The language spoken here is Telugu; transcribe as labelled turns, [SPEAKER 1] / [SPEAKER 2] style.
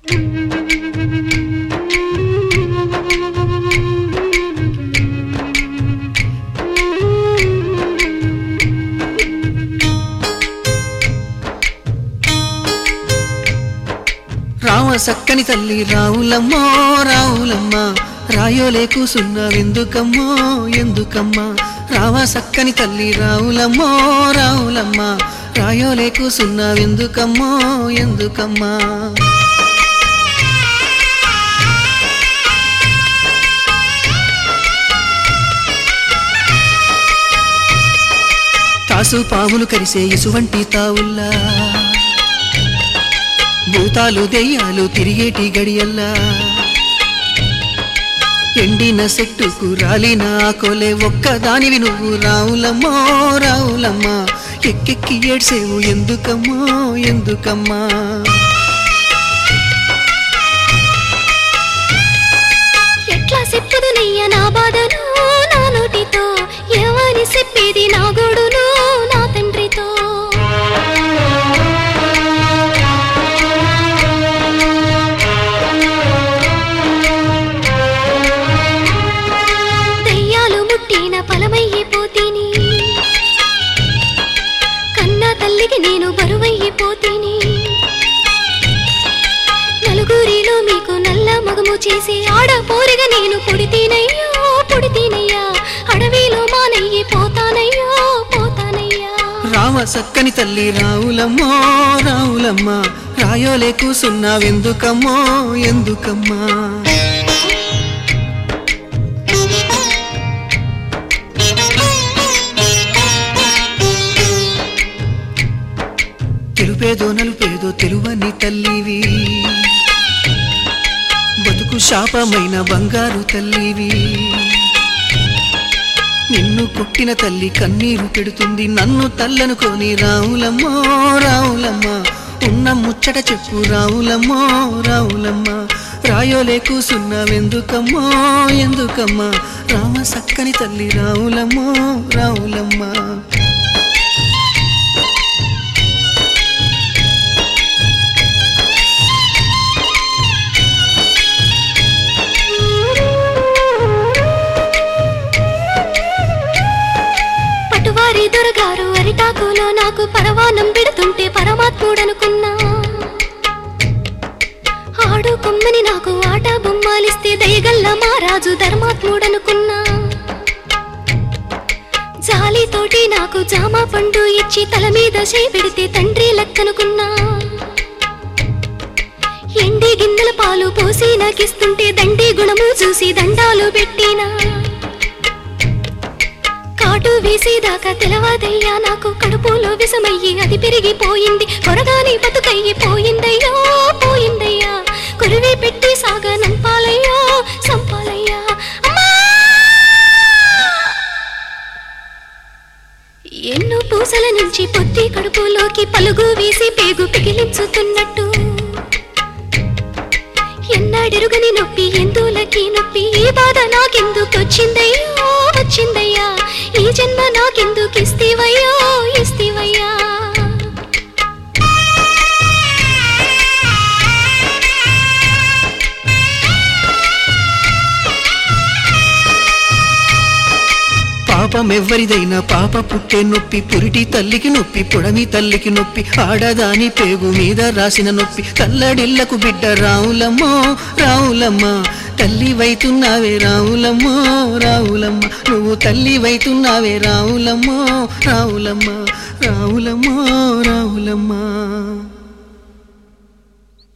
[SPEAKER 1] రామ సక్కని తల్లి రావులమ్మో రావులమ్మ రాయోలే కూసున్నావెందుకమ్మో ఎందుకమ్మా రామ సక్కని తల్లి రావులమ్మో రావులమ్మ రాయోలే కూసున్నావెందుకమ్మో ఎందుకమ్మా తాసు పాములు కరిసే ఇసువంటి తావుల్లా భూతాలు దెయ్యాలు తిరిగేటి గడియల్లా ఎండిన సెట్టుకు రాలిన ఆకోలే ఒక్కదానివి నువ్వు రావులమ్మో రావులమ్మ ఎక్కెక్కి ఏడ్సేవు ఎందుకమ్మో ఎందుకమ్మా
[SPEAKER 2] ఎట్లా చెప్పుదునయ్య నా బాధను నా నోటితో ఎవరి చెప్పేది నా గోడును నా తండ్రితో దయ్యాలు ముట్టిన ఫలమయ్యిపోతీని కన్నా తల్లికి నేను బరువయ్యిపోతీని నలుగురిలో మీకు నల్ల మగము చేసి ఆడ పోరిగా నేను పుడితేనయ్యో పుడితేనయ్యా అడవిలో మానయ్యి పోతానయ్యో పోతానయ్యా
[SPEAKER 1] రామ సక్కని తల్లి రావులమ్మో రావులమ్మ రాయోలే కూసున్నావెందుకమ్మో ఎందుకమ్మా తెలుపేదో నలుపేదో తెలువని తల్లివి బతుకు శాపమైన బంగారు తల్లివి నిన్ను కొట్టిన తల్లి కన్నీరు పెడుతుంది నన్ను తల్లనుకొని రావులమ్మో రావులమ్మ ఉన్న ముచ్చట చెప్పు రావులమ్మో రావులమ్మ రాయోలే కూసున్నావెందుకమ్మో ఎందుకమ్మా రామ సక్కని తల్లి రావులమ్మో రావులమ్మ
[SPEAKER 2] పటువారి దొరగారు అరిటాకులో నాకు పరవానం పెడుతుంటే పరమాత్ముడనుకున్నా ఆడు కొమ్మని నాకు ఆట బొమ్మాలిస్తే దయగల్ల మారాజు ధర్మాత్ముడనుకున్నా జాలితోటి నాకు జామ పండు ఇచ్చి తల మీద చేయి పెడితే తండ్రి లెక్కనుకున్నా ఎండి గిన్నెల పాలు పోసి నాకిస్తుంటే దండి గుణము చూసి దండాలు పెట్టినా కాటు వేసేదాకా తెలవాదయ్యా నాకు కడుపులో విషమయ్యి అది పెరిగిపోయింది కొరగాని బతుకయ్యి పోయిందయ్యో పోయిందయ్యా కొరివి పెట్టి సాగ నంపాలయ్యో సంపాలయ్యా అమ్మా! ఎన్నో పూసల నుంచి పొత్తి కడుపులోకి పలుగు వేసి పేగు పిగిలించుతున్నట్టు ఎన్నాడెరుగని నొప్పి ఎందులకి నొప్పి ఈ బాధ నాకెందుకు వచ్చిందయ్యో వచ్చిందయ్యా ఈ జన్మ నాకెందుకు ఇస్తీవయ్యో ఇస్తీవయ్యా
[SPEAKER 1] పాపం ఎవ్వరిదైనా పాప పుట్టే నొప్పి పురిటి తల్లికి నొప్పి పుడమి తల్లికి నొప్పి ఆడదాని పేగు మీద రాసిన నొప్పి తల్లడిల్లకు బిడ్డ రావులమ్మో రావులమ్మ తల్లి వైతున్నావే రావులమ్మో రావులమ్మ నువ్వు తల్లి వైతున్నావే రావులమ్మో రావులమ్మ రావులమ్మో రావులమ్మ